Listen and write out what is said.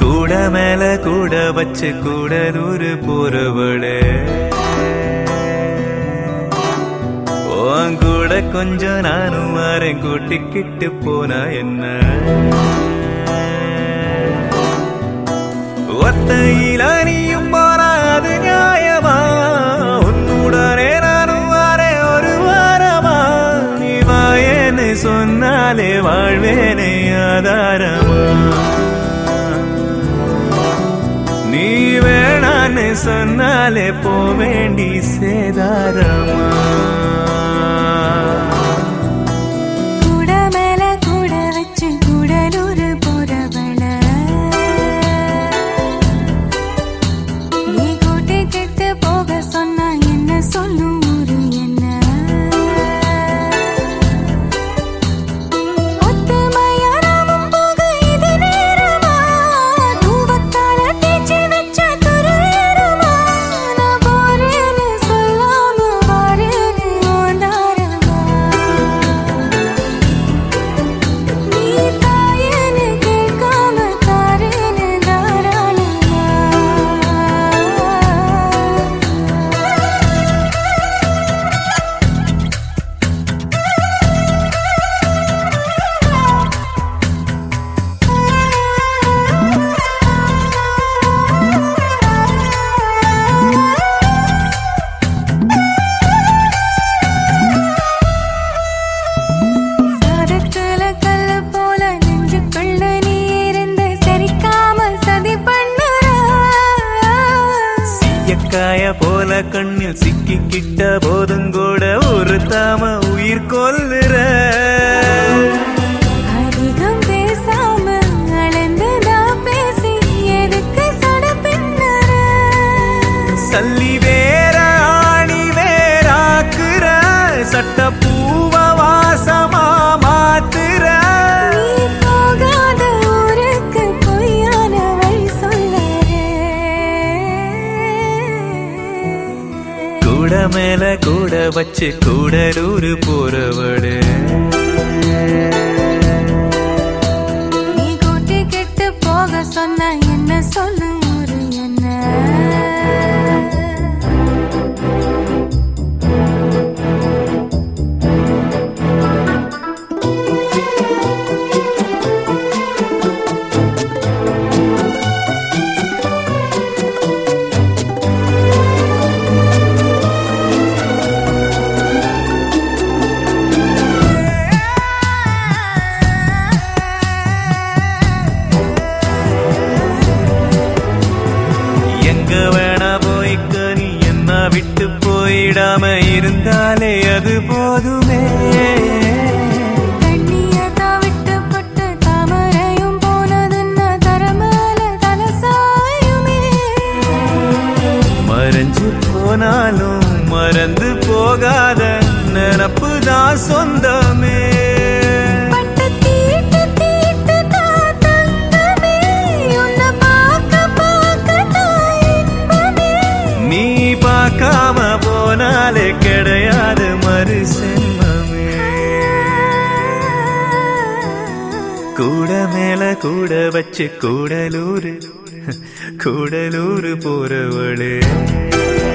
கூட மேல கூட வச்சு கூடலூர் போறவளே உன் கூட கொஞ்சம் நானும் வரேன் கூட்டிக்கிட்டு போனா என்ன ஒத்தையில நீயும் போனா அது நியாயமா உன்னுடனே நானும் வரேன் ஒரு வாரமா நீ வாயேன்னு சொன்னாலே வாழ்வேனே ஆதாரமா நீ வேணான்னு சொன்னாலே போ வேண்டி சேதாரமா கூட மேல கூட வச்சு கூடலூர் போறவள நீ கூட்டி கிட்டு போக சொன்னா என்ன சொல்லும் ஊரு என்ன ஒத்துமையா நாமும் போக இது நேரமா தூவத்தால தேய்ச்சி வச்ச துருவேறுமா நான் போறேன்னு சொல்லாம வாரேன்னு ஓந்தாரமா நீ தாயேன்னு கேட்காம தாரேன்னு தாராளமா சாதத்துல கல்லு போல நெஞ்சுக்குள்ள நீ இருந்து சரிக்காம சதி பண்ணுற எக்காய போல கண்ணில் சிக்கிக்கிட்ட போதும் கூட ஒரு தாம உயிர் கொல்லுற அதிகம் பேசாம அளந்துதான் பேசி எதுக்கு சட பின்னற சல்லி வேற ஆணி வேறாக்குற சட்ட பூவ வாசமா மாத்துற நீ போகாத ஊருக்கு பொய்யான வழி சொல்லறே கூட மேல கூட வச்சு கூடலூர் போறவளே நீ கூட்டி கெட்டு போக சொன்ன என்ன சொல்லும் ஊரு என்ன எங்க வேணா போய்க்க நீ என்ன விட்டு போயிடாம இருந்தாலே அது போதுமே தண்ணியதான் விட்டு பட்டு தாமரையும் போனதுன்னா தரமேல தலசாயுமே மறைஞ்சு போனாலும் மறந்து போகாத நினப்பு தான் சொந்தமே பட்டு தீட்டு தீட்டு தான் தங்கமே உன்னை பார்க்க பார்க்க தான் இன்பமே நீ பார்க்காம போனாலே கிடையாது மறு செல்வமே கூட மேல கூட வச்சு கூடலூர் கூடலூர் போறவளே